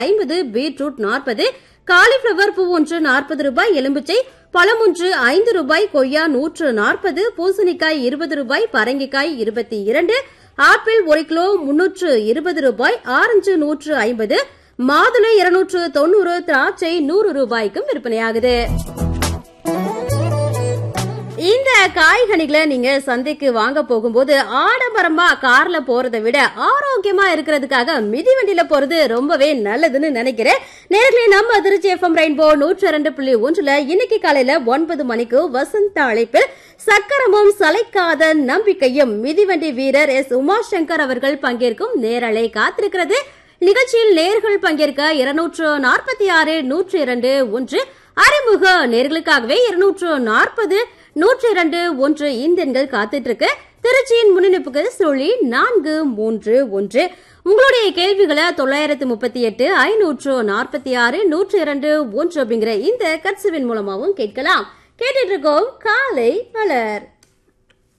ஐம்பது பீட்ரூட் நாற்பது காலிஃபிளவர் பூ ஒன்று நாற்பது ரூபாய் எலும்பிச்சை பழம் ஒன்று ஐந்து ரூபாய் கொய்யா நூற்று நாற்பது பூசணிக்காய் இருபது ரூபாய் பரங்கிக்காய் இருபத்தி இரண்டு ஆப்பிள் ஒரு கிலோ முன்னூற்று இருபது ரூபாய் ஆரஞ்சு நூற்று ஐம்பது மாதுளை இருநூற்று தொண்ணூறு திராட்சை நூறு ரூபாய்க்கும் விற்பனையாகுது இந்த காய்கனிகளை நீங்க சந்தைக்கு வாங்க போகும்போது ஆடம்பரமா கார்ல போறதை விட ஆரோக்கியமா இருக்கிறதுக்காக மிதிவண்டியில போறது ரொம்பவே நல்லதுன்னு நினைக்கிறேன் நேர்களே நம்ம திருச்சி எஃப்எம் ரெயின்போ நூற்றி இரண்டு புள்ளி ஒன்றுல இன்னைக்கு காலையில ஒன்பது மணிக்கு வசந்த அழைப்பில் சக்கரமும் சளைக்காத நம்பிக்கையும் மிதிவண்டி வீரர் எஸ் உமாசங்கர் அவர்கள் பங்கேற்கும் நேரலை காத்திருக்கிறது நிகழ்ச்சியில் நேர்கள் பங்கேற்க இருநூற்று நாற்பத்தி ஆறு நூற்றி இரண்டு ஒன்று அறிமுக நேர்களுக்காகவே இருநூற்று நாற்பது நூற்றி இரண்டு ஒன்று இந்த எண்கள் காத்துட்டு இருக்கு திருச்சியின் முன்னிணைப்புக்கு சொல்லி நான்கு மூன்று ஒன்று உங்களுடைய கேள்விகளை தொள்ளாயிரத்து முப்பத்தி எட்டு ஐநூற்று நாற்பத்தி ஆறு நூற்றி இரண்டு ஒன்று அப்படிங்கிற இந்த கட்சுவின் மூலமாகவும் கேட்கலாம் கேட்டுட்டு இருக்கோம் காலை மலர்